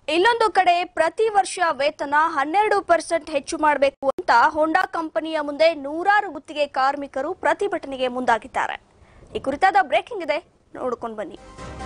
ಇಲ್ಲೊಂದು ಕಡೆ ಪ್ರತಿ ವರ್ಷ ವೇತನ ಹನ್ನೆರಡು ಪರ್ಸೆಂಟ್ ಹೆಚ್ಚು ಮಾಡಬೇಕು ಅಂತ ಹೋಂಡಾ ಕಂಪನಿಯ ಮುಂದೆ ನೂರಾರು ಗುತ್ತಿಗೆ ಕಾರ್ಮಿಕರು ಪ್ರತಿಭಟನೆಗೆ ಮುಂದಾಗಿದ್ದಾರೆ ಈ ಕುರಿತಾದ ಬ್ರೇಕಿಂಗ್ ಇದೆ ನೋಡ್ಕೊಂಡು ಬನ್ನಿ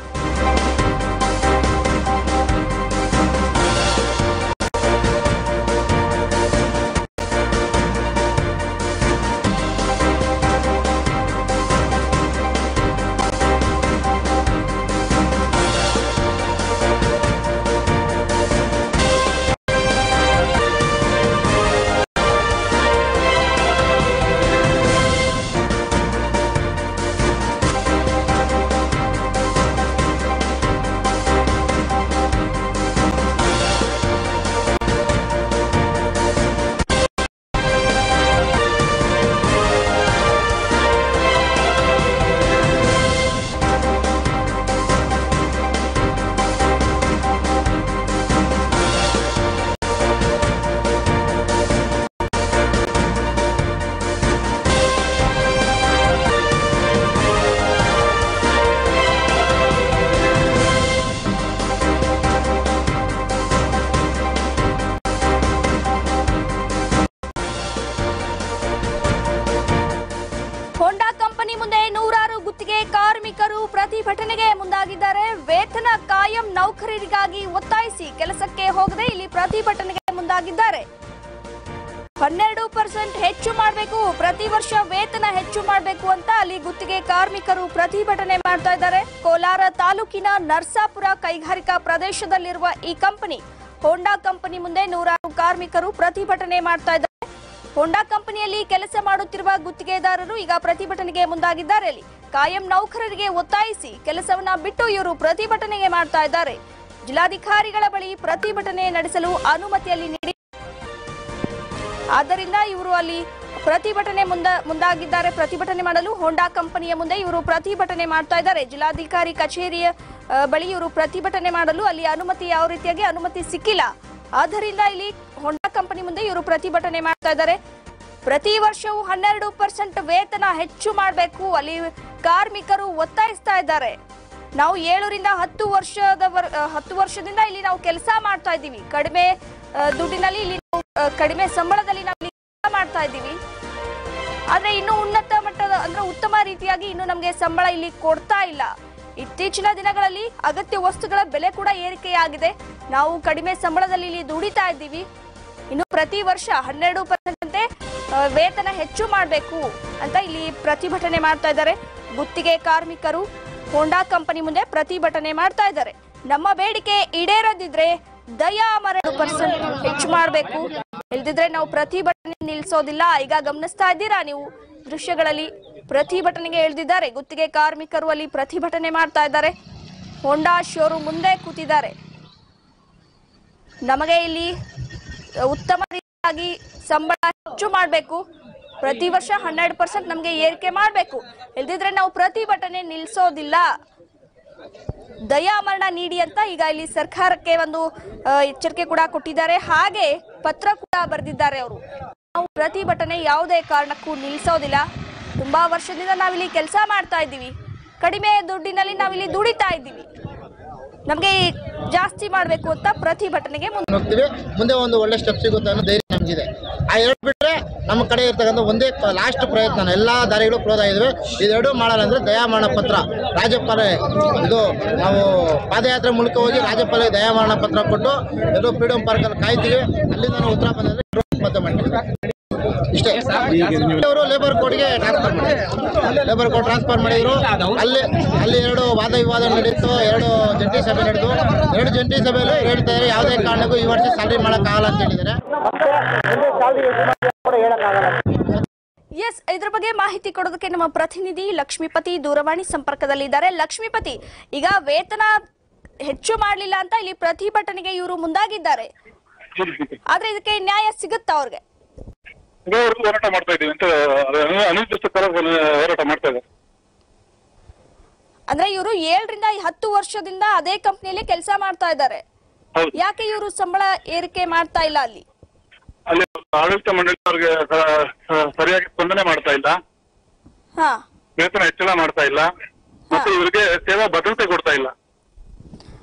ಹೋಂಡಾ ಕಂಪನಿ ಮುಂದೆ ನೂರಾರು ಗುತ್ತಿಗೆ ಕಾರ್ಮಿಕರು ಪ್ರತಿಭಟನೆಗೆ ಮುಂದಾಗಿದ್ದಾರೆ ವೇತನ ಕಾಯಂ ನೌಕರರಿಗಾಗಿ ಒತ್ತಾಯಿಸಿ ಕೆಲಸಕ್ಕೆ ಹೋಗದೆ ಇಲ್ಲಿ ಪ್ರತಿಭಟನೆಗೆ ಮುಂದಾಗಿದ್ದಾರೆ ಹನ್ನೆರಡು ಪರ್ಸೆಂಟ್ ಹೆಚ್ಚು ಮಾಡಬೇಕು ಪ್ರತಿ ವರ್ಷ ವೇತನ ಹೆಚ್ಚು ಮಾಡಬೇಕು ಅಂತ ಅಲ್ಲಿ ಗುತ್ತಿಗೆ ಕಾರ್ಮಿಕರು ಪ್ರತಿಭಟನೆ ಮಾಡ್ತಾ ಇದ್ದಾರೆ ಕೋಲಾರ ತಾಲೂಕಿನ ನರ್ಸಾಪುರ ಕೈಗಾರಿಕಾ ಪ್ರದೇಶದಲ್ಲಿರುವ ಈ ಕಂಪನಿ ಹೋಂಡಾ ಕಂಪನಿ ಮುಂದೆ ನೂರಾರು ಕಾರ್ಮಿಕರು ಪ್ರತಿಭಟನೆ ಮಾಡ್ತಾ ಇದ್ದಾರೆ ಹೋಂಡಾ ಕಂಪನಿಯಲ್ಲಿ ಕೆಲಸ ಮಾಡುತ್ತಿರುವ ಗುತ್ತಿಗೆದಾರರು ಈಗ ಪ್ರತಿಭಟನೆಗೆ ಮುಂದಾಗಿದ್ದಾರೆ ಅಲ್ಲಿ ಕಾಯಂ ನೌಕರರಿಗೆ ಒತ್ತಾಯಿಸಿ ಕೆಲಸವನ್ನ ಬಿಟ್ಟು ಇವರು ಪ್ರತಿಭಟನೆಗೆ ಮಾಡ್ತಾ ಇದ್ದಾರೆ ಜಿಲ್ಲಾಧಿಕಾರಿಗಳ ಬಳಿ ಪ್ರತಿಭಟನೆ ನಡೆಸಲು ಅನುಮತಿಯಲ್ಲಿ ನೀಡಿ ಆದ್ದರಿಂದ ಇವರು ಅಲ್ಲಿ ಪ್ರತಿಭಟನೆ ಮುಂದ ಮುಂದಾಗಿದ್ದಾರೆ ಪ್ರತಿಭಟನೆ ಮಾಡಲು ಹೋಂಡಾ ಕಂಪನಿಯ ಮುಂದೆ ಇವರು ಪ್ರತಿಭಟನೆ ಮಾಡ್ತಾ ಇದ್ದಾರೆ ಜಿಲ್ಲಾಧಿಕಾರಿ ಕಚೇರಿಯ ಆ, ಬಳಿ ಇವರು ಪ್ರತಿಭಟನೆ ಮಾಡಲು ಅಲ್ಲಿ ಅನುಮತಿ ಯಾವ ರೀತಿಯಾಗಿ ಅನುಮತಿ ಸಿಕ್ಕಿಲ್ಲ ಆದ್ದರಿಂದ ಇಲ್ಲಿ ಹೋಂಡಾ ಕಂಪನಿ ಮುಂದೆ ಇವರು ಪ್ರತಿಭಟನೆ ಮಾಡ್ತಾ ಇದ್ದಾರೆ ಪ್ರತಿ ವರ್ಷವೂ ಹನ್ನೆರಡು ಪರ್ಸೆಂಟ್ ವೇತನ ಹೆಚ್ಚು ಮಾಡಬೇಕು ಅಲ್ಲಿ ಕಾರ್ಮಿಕರು ಒತ್ತಾಯಿಸ್ತಾ ಇದ್ದಾರೆ ನಾವು ಏಳರಿಂದ ಹತ್ತು ವರ್ಷದ ಹತ್ತು ವರ್ಷದಿಂದ ಇಲ್ಲಿ ನಾವು ಕೆಲಸ ಮಾಡ್ತಾ ಇದ್ದೀವಿ ಕಡಿಮೆ ಆ, ದುಡ್ಡಿನಲ್ಲಿ ಇಲ್ಲಿ ನಾವು, ಆ, ಕಡಿಮೆ ಸಂಬಳದಲ್ಲಿ ನಾವು ಇಲ್ಲಿ ಕೆಲಸ ಮಾಡ್ತಾ ಇದ್ದೀವಿ ಆದ್ರೆ ಇನ್ನು ಉನ್ನತ ಮಟ್ಟದ ಅಂದ್ರೆ ಉತ್ತಮ ರೀತಿಯಾಗಿ ಇನ್ನು ನಮಗೆ ಸಂಬಳ ಇಲ್ಲಿ ಕೊಡ್ತಾ ಇಲ್ಲ ಇತ್ತೀಚಿನ ದಿನಗಳಲ್ಲಿ ಅಗತ್ಯ ವಸ್ತುಗಳ ಬೆಲೆ ಕೂಡ ಏರಿಕೆಯಾಗಿದೆ ನಾವು ಕಡಿಮೆ ಸಂಬಳದಲ್ಲಿ ಇಲ್ಲಿ ದುಡಿತಾ ಇದ್ದೀವಿ ಇನ್ನು ಪ್ರತಿ ವರ್ಷ ಹನ್ನೆರಡು ಪರ್ಸೆಂಟ್ ಅಂತೆ ಆ, ವೇತನ ಹೆಚ್ಚು ಮಾಡಬೇಕು ಅಂತ ಇಲ್ಲಿ ಪ್ರತಿಭಟನೆ ಮಾಡ್ತಾ ಇದ್ದಾರೆ ಗುತ್ತಿಗೆ ಕಾರ್ಮಿಕರು ಹೋಂಡಾ ಕಂಪನಿ ಮುಂದೆ ಪ್ರತಿಭಟನೆ ಮಾಡ್ತಾ ಇದ್ದಾರೆ ನಮ್ಮ ಬೇಡಿಕೆ ಈಡೇರದಿದ್ರೆ ದಯಾ ಮರಣ ಪರ್ಸೆಂಟ್ ಹೆಚ್ಚು ಮಾಡಬೇಕು ಇಲ್ದಿದ್ರೆ ನಾವು ಪ್ರತಿಭಟನೆ ನಿಲ್ಲಿಸೋದಿಲ್ಲ ಈಗ ಗಮನಿಸ್ತಾ ಇದ್ದೀರಾ ನೀವು ದೃಶ್ಯಗಳಲ್ಲಿ ಪ್ರತಿಭಟನೆಗೆ ಇಳಿದಿದ್ದಾರೆ ಗುತ್ತಿಗೆ ಕಾರ್ಮಿಕರು ಅಲ್ಲಿ ಪ್ರತಿಭಟನೆ ಮಾಡ್ತಾ ಇದ್ದಾರೆ ಹೋಂಡಾ ಶೋರೂಮ್ ಮುಂದೆ ಕೂತಿದ್ದಾರೆ ನಮಗೆ ಇಲ್ಲಿ ಉತ್ತಮ ರೀತಿಯಾಗಿ ಸಂಬಳ ಹೆಚ್ಚು ಮಾಡಬೇಕು ಪ್ರತಿ ವರ್ಷ ಹನ್ನೆರಡು ಪರ್ಸೆಂಟ್ ನಮಗೆ ಏರಿಕೆ ಮಾಡಬೇಕು ಇಲ್ದಿದ್ರೆ ನಾವು ಪ್ರತಿಭಟನೆ ನಿಲ್ಲಿಸೋದಿಲ್ಲ ದಯಾಮರಣ ನೀಡಿ ಅಂತ ಈಗ ಇಲ್ಲಿ ಸರ್ಕಾರಕ್ಕೆ ಒಂದು ಆ, ಎಚ್ಚರಿಕೆ ಕೂಡ ಕೊಟ್ಟಿದ್ದಾರೆ ಹಾಗೆ ಪತ್ರ ಕೂಡ ಬರೆದಿದ್ದಾರೆ ಅವರು ನಾವು ಪ್ರತಿಭಟನೆ ಯಾವುದೇ ಕಾರಣಕ್ಕೂ ನಿಲ್ಲಿಸೋದಿಲ್ಲ ತುಂಬಾ ವರ್ಷದಿಂದ ನಾವಿಲ್ಲಿ ಕೆಲಸ ಮಾಡ್ತಾ ಇದ್ದೀವಿ ಕಡಿಮೆ ದುಡ್ಡಿನಲ್ಲಿ ನಾವಿಲ್ಲಿ ದುಡಿತಾ ಇದ್ದೀವಿ ನಮಗೆ ಜಾಸ್ತಿ ಮಾಡಬೇಕು ಅಂತ ಪ್ರತಿಭಟನೆಗೆ ಮುಂದೆ ಹೋಗ್ತೀವಿ ಮುಂದೆ ಒಂದು ಒಳ್ಳೆ ಸ್ಟೆಪ್ ಸಿಗುತ್ತೆ ಅನ್ನೋ ಧೈರ್ಯ ನಮಗಿದೆ ಆ ಎರಡು ಬಿಟ್ಟರೆ ನಮ್ಮ ಕಡೆ ಇರ್ತಕ್ಕಂಥ ಒಂದೇ ಲಾಸ್ಟ್ ಪ್ರಯತ್ನ ಎಲ್ಲ ದಾರಿಗಳು ಕ್ಲೋಸ್ ಆಗಿದ್ವಿ ಇದೆರಡು ಮಾಡಲ್ಲ ಅಂದ್ರೆ ದಯಾಮರಣ ಪತ್ರ ರಾಜ್ಯಪಾಲ ಇದು ನಾವು ಪಾದಯಾತ್ರೆ ಮೂಲಕ ಹೋಗಿ ರಾಜ್ಯಪಾಲಿಗೆ ದಯಾಮರಣ ಪತ್ರ ಕೊಟ್ಟು ಇದು ಫ್ರೀಡಮ್ ಪಾರ್ಕಲ್ಲಿ ಕಾಯ್ತೀವಿ ಅಲ್ಲಿಂದ ನಾವು ಉತ್ತರ ಬಂದ್ರೆ ಮತ್ತೆ ಮಾಡ್ತೀವಿ ಇಷ್ಟೇ ಅವರು ಲೇಬರ್ ಕೋರ್ಟ್ಗೆ ಟ್ರಾನ್ಸ್ಫರ್ ಮಾಡಿದ್ರು ಲೇಬರ್ ಕೋರ್ಟ್ ಟ್ರಾನ್ಸ್ಫರ್ ಮಾಡಿದ್ರು ಅಲ್ಲಿ ಅಲ್ಲಿ ಎರಡು ವಾದ ವಿವಾದ ನಡೀತು ಎರಡು ಜಂಟಿ ಸಭೆ ನಡೆದು ಎರಡು ಜಂಟಿ ಸಭೆಯಲ್ಲಿ ಹೇಳ್ತಾ ಇದ್ದಾರೆ ಯಾವುದೇ ಕಾರಣಕ್ಕೂ ಈ ವರ್ಷ ಸ್ಯಾಲ್ರಿ ಮಾಡೋಕ್ಕಾಗಲ್ಲ ಅಂತ ಹೇಳಿದ್ದಾರೆ ಎಸ್ ಇದ್ರ ಬಗ್ಗೆ ಮಾಹಿತಿ ಕೊಡೋದಕ್ಕೆ ನಮ್ಮ ಪ್ರತಿನಿಧಿ ಲಕ್ಷ್ಮೀಪತಿ ದೂರವಾಣಿ ಸಂಪರ್ಕದಲ್ಲಿದ್ದಾರೆ ಲಕ್ಷ್ಮೀಪತಿ ಈಗ ವೇತನ ಹೆಚ್ಚು ಮಾಡಲಿಲ್ಲ ಅಂತ ಇಲ್ಲಿ ಪ್ರತಿಭಟನೆಗೆ ಇವರು ಮುಂದಾಗಿದ್ದಾರೆ ಆದ್ರೆ ಇದಕ್ಕೆ ನ್ಯಾಯ ಸಿಗುತ್ತಾ ಅವ್ರಿಗೆ ಇದುವರೆಗೂ ಹೋರಾಟ ಮಾಡ್ತಾ ಇದ್ದೀವಿ ಅಂತ ಅನು- ಅನಿರ್ದಿಷ್ಟ ಕಾಲ ಹೋರಾಟ ಮಾಡ್ತಾ ಇದ್ದಾರೆ ಅಂದ್ರೆ ಇವರು ಏಳರಿಂದ ಹತ್ತು ವರ್ಷದಿಂದ ಅದೇ ಕಂಪ್ನಿಯಲ್ಲಿ ಕೆಲಸ ಮಾಡ್ತಾ ಇದ್ದಾರೆ ಹೌದು ಯಾಕೆ ಇವರು ಸಂಬಳ ಏರಿಕೆ ಮಾಡ್ತಾ ಇಲ್ಲ ಅಲ್ಲಿ ಅಲ್ಲಿ ಆಡಳಿತ ಮಂಡಳಿ ಅವ್ರಿಗೆ ಸ- ಸ- ಸರಿಯಾಗಿ ಸ್ಪಂದನೆ ಮಾಡ್ತಾ ಇಲ್ಲ ಹಾ ವೇತನ ಹೆಚ್ಚಳ ಮಾಡ್ತಾ ಇಲ್ಲ ಮತ್ತೆ ಇವರಿಗೆ ಸೇವಾ ಭದ್ರತೆ ಕೊಡ್ತಾ ಇಲ್ಲ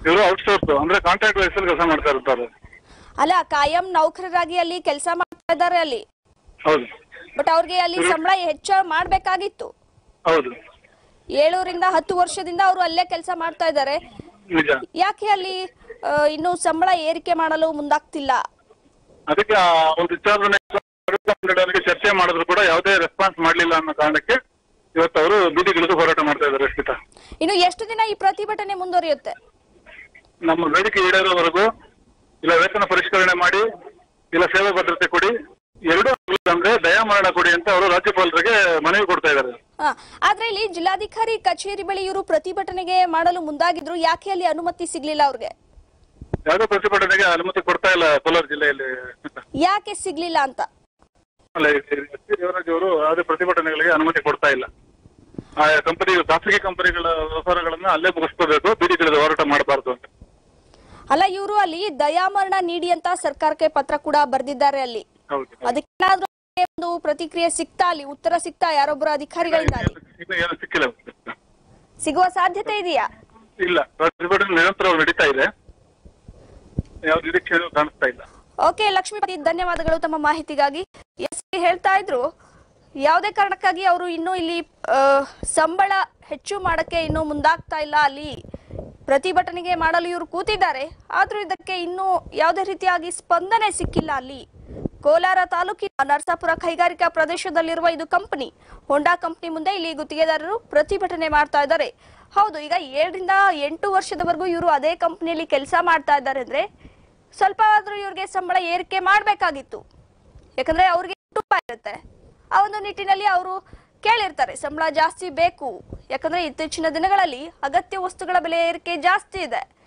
ಇವರು ಔಟ್ಸೋರ್ಸ್ ಅಂದ್ರೆ ಕಾಂಟ್ರಾಕ್ಟ್ ಬೇಸ್ ಕೆಲಸ ಮಾಡ್ತಾ ಇರ್ತಾರೆ ಅಲ್ಲ ಕಾಯಂ ನೌಕರರಾಗಿ ಅಲ್ಲಿ ಕೆಲಸ ಮಾಡ್ತಾ ಇದ್ದಾರೆ ಅಲ್ಲಿ ಹೌದು ಬಟ್ ಅವ್ರಿಗೆ ಅಲ್ಲಿ ಸಂಬಳ ಹೆಚ್ಚು ಮಾಡ್ಬೇಕಾಗಿತ್ತು ಹೌದು ಏಳೂರಿಂದ ಹತ್ತು ವರ್ಷದಿಂದ ಅವರು ಅಲ್ಲೇ ಕೆಲಸ ಮಾಡ್ತಾ ಇದ್ದಾರೆ ನಿಜ ಯಾಕೆ ಅಲ್ಲಿ ಆ, ಇನ್ನು ಸಂಬಳ ಏರಿಕೆ ಮಾಡಲು ಮುಂದಾಗ್ತಿಲ್ಲ ಅದಕ್ಕೆ ಆ ಒಂದು ವಿಚಾರನೆ ಅವರಿಗೆ ಚರ್ಚೆ ಮಾಡಿದ್ರು ಕೂಡ ಯಾವುದೇ ರೆಸ್ಪಾನ್ಸ್ ಮಾಡಲಿಲ್ಲ ಅನ್ನೋ ಕಾರಣಕ್ಕೆ ಇವತ್ತು ಅವರು ಬೀದಿಗಿಳಿದು ಹೋರಾಟ ಮಾಡ್ತಾ ಇದ್ದಾರೆ ರಕ್ಷಿತಾ ಇನ್ನು ಎಷ್ಟು ದಿನ ಈ ಪ್ರತಿಭಟನೆ ಮುಂದುವರಿಯುತ್ತೆ ನಮ್ಮ ಬೇಡಿಕೆ ಈಡೇರೋವರೆಗೂ ಇಲ್ಲ ವೇತನ ಪರಿಷ್ಕರಣೆ ಮಾಡಿ ಇಲ್ಲ ಸೇವಾ ಭದ್ರತೆ ಕೊಡಿ ಎರಡೂ ಆಗ್ಲಿಲ್ಲ ಅಂದ್ರೆ ದಯಾಮರಣ ಕೊಡಿ ಅಂತ ಅವರು ರಾಜ್ಯಪಾಲರಿಗೆ ಮನವಿ ಕೊಡ್ತಾ ಇದ್ದಾರೆ ಹಾ ಆದ್ರೆ ಇಲ್ಲಿ ಜಿಲ್ಲಾಧಿಕಾರಿ ಕಚೇರಿ ಬಳಿ ಇವರು ಪ್ರತಿಭಟನೆಗೆ ಮಾಡಲು ಮುಂದಾಗಿದ್ರು ಯಾಕೆ ಅಲ್ಲಿ ಅನುಮತಿ ಸಿಗ್ಲಿಲ್ಲ ಅವ್ರಿಗೆ ಯಾವುದೇ ಪ್ರತಿಭಟನೆಗೆ ಅನುಮತಿ ಕೊಡ್ತಾ ಇಲ್ಲ ಕೋಲಾರ ಜಿಲ್ಲೆಯಲ್ಲಿ ಯಾಕೆ ಸಿಗ್ಲಿಲ್ಲ ಅಂತ ಅಲ್ಲ ಎಸ್ ಪಿ ದೇವರಾಜ್ ಅವರು ಯಾವುದೇ ಪ್ರತಿಭಟನೆಗಳಿಗೆ ಅನುಮತಿ ಕೊಡ್ತಾ ಇಲ್ಲ ಆ ಕಂಪನಿ ಖಾಸಗಿ ಕಂಪನಿಗಳ ವ್ಯವಹಾರಗಳನ್ನ ಅಲ್ಲೇ ಮುಗಿಸ್ಕೋಬೇಕು ಬೀದಿಗಿಳಿದು ಹೋರಾಟ ಮಾಡಬಾರ್ದು ಅಂತ ಅಲ್ಲ ಇವರು ಅಲ್ಲಿ ದಯಾಮರಣ ನೀಡಿ ಅಂತ ಸರ್ಕಾರಕ್ಕೆ ಪತ್ರ ಕೂಡ ಬರೆದಿದ್ದಾರೆ ಅಲ್ಲಿ ಹೌದು ಅದಕ್ಕೇನಾದ್ರೂ ಒಂದು ಪ್ರತಿಕ್ರಿಯೆ ಸಿಗ್ತಾ ಅಲ್ಲಿ ಉತ್ತರ ಸಿಗ್ತಾ ಯಾರೊಬ್ಬರು ಅಧಿಕಾರಿಗಳಿಂದ ಅಲ್ಲಿ ಇನ್ನು ಏನು ಸಿಕ್ಕಿಲ್ಲ ಸಿಗುವ ಸಾಧ್ಯತೆ ಇದೆಯಾ ಇಲ್ಲ ಪ್ರತಿಭಟನೆ ನಿರಂತರವಾಗಿ ನಡೀತಾ ಇದೆ ಯಾವ ನಿರೀಕ್ಷೆಯೂ ಕಾಣಿಸ್ತಾ ಇಲ್ಲ ಓಕೆ ಲಕ್ಷ್ಮೀಪತಿ ಧನ್ಯವಾದಗಳು ತಮ್ಮ ಮಾಹಿತಿಗಾಗಿ ಎಸ್ ಪಿ ಹೇಳ್ತಾ ಇದ್ರು ಯಾವುದೇ ಕಾರಣಕ್ಕಾಗಿ ಅವರು ಇನ್ನೂ ಇಲ್ಲಿ ಆ, ಸಂಬಳ ಹೆಚ್ಚು ಮಾಡಕ್ಕೆ ಇನ್ನೂ ಮುಂದಾಗ್ತಾ ಇಲ್ಲ ಅಲ್ಲಿ ಪ್ರತಿಭಟನೆಗೆ ಮಾಡಲು ಇವರು ಕೂತಿದ್ದಾರೆ ಆದ್ರೂ ಇದಕ್ಕೆ ಇನ್ನೂ ಯಾವುದೇ ರೀತಿಯಾಗಿ ಸ್ಪಂದನೆ ಸಿಕ್ಕಿಲ್ಲ ಅಲ್ಲಿ ಕೋಲಾರ ತಾಲೂಕಿನ ನರಸಾಪುರ ಕೈಗಾರಿಕಾ ಪ್ರದೇಶದಲ್ಲಿರುವ ಇದು ಕಂಪನಿ ಹೋಂಡಾ ಕಂಪನಿ ಮುಂದೆ ಇಲ್ಲಿ ಗುತ್ತಿಗೆದಾರರು ಪ್ರತಿಭಟನೆ ಮಾಡ್ತಾ ಇದ್ದಾರೆ ಹೌದು ಈಗ ಏಳರಿಂದ ಎಂಟು ವರ್ಷದವರೆಗೂ ಇವರು ಅದೇ ಕಂಪನಿಯಲ್ಲಿ ಕೆಲಸ ಮಾಡ್ತಾ ಇದ್ದಾರೆ ಅಂದ್ರೆ ಸ್ವಲ್ಪ ಆದ್ರೂ ಇವ್ರಿಗೆ ಸಂಬಳ ಏರಿಕೆ ಮಾಡಬೇಕಾಗಿತ್ತು ಯಾಕಂದ್ರೆ ಅವ್ರಿಗೆ ಕುಟುಂಬ ಇರುತ್ತೆ ಆ ಒಂದು ನಿಟ್ಟಿನಲ್ಲಿ ಅವರು ಕೇಳಿರ್ತಾರೆ ಸಂಬಳ ಜಾಸ್ತಿ ಬೇಕು ಯಾಕಂದ್ರೆ ಇತ್ತೀಚಿನ ದಿನಗಳಲ್ಲಿ ಅಗತ್ಯ ವಸ್ತುಗಳ ಬೆಲೆ ಏರಿಕೆ ಜಾಸ್ತಿ ಇದೆ